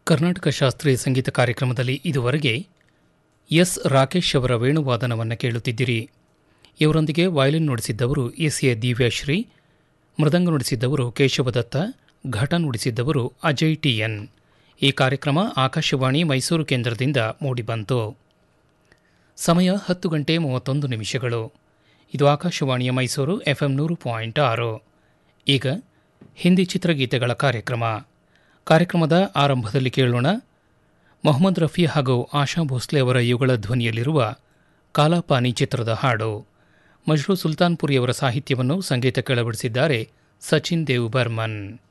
ಕರ್ನಾಟಕ ಶಾಸ್ತ್ರೀಯ ಸಂಗೀತ ಕಾರ್ಯಕ್ರಮದಲ್ಲಿ ಇದುವರೆಗೆ ಎಸ್ ರಾಕೇಶ್ ಅವರ ವೇಣುವಾದನವನ್ನು ಕೇಳುತ್ತಿದ್ದಿರಿ ಇವರೊಂದಿಗೆ ವಯಲಿನ್ ನುಡಿಸಿದ್ದವರು ಎಸ್ ಎ ದಿವ್ಯಾಶ್ರೀ ಮೃದಂಗ ನುಡಿಸಿದ್ದವರು ಕೇಶವದತ್ತ ಘಟ ನುಡಿಸಿದ್ದವರು ಅಜಯ್ ಟಿ ಎನ್ ಈ ಕಾರ್ಯಕ್ರಮ ಆಕಾಶವಾಣಿ ಮೈಸೂರು ಕೇಂದ್ರದಿಂದ ಮೂಡಿಬಂತು ಸಮಯ ಹತ್ತು ಗಂಟೆ ಮೂವತ್ತೊಂದು ನಿಮಿಷಗಳು ಇದು ಆಕಾಶವಾಣಿಯ ಮೈಸೂರು ಎಫ್ಎಂ ನೂರು ಪಾಯಿಂಟ್ ಆರು ಈಗ ಹಿಂದಿ ಚಿತ್ರಗೀತೆಗಳ ಕಾರ್ಯಕ್ರಮ ಕಾರ್ಯಕ್ರಮದ ಆರಂಭದಲ್ಲಿ ಕೇಳೋಣ ಮೊಹಮ್ಮದ್ ರಫಿ ಹಾಗೂ ಆಶಾ ಭೋಸ್ಲೆ ಅವರ ಯುಗಳ ಧ್ವನಿಯಲ್ಲಿರುವ ಕಾಲಾಪಾನಿ ಚಿತ್ರದ ಹಾಡು ಮಜ್ರೂ ಸುಲ್ತಾನ್ಪುರಿಯವರ ಸಾಹಿತ್ಯವನ್ನು ಸಂಗೀತ ಕೆಳಬಿಡಿಸಿದ್ದಾರೆ ಸಚಿನ್ ದೇವ್ ಬರ್ಮನ್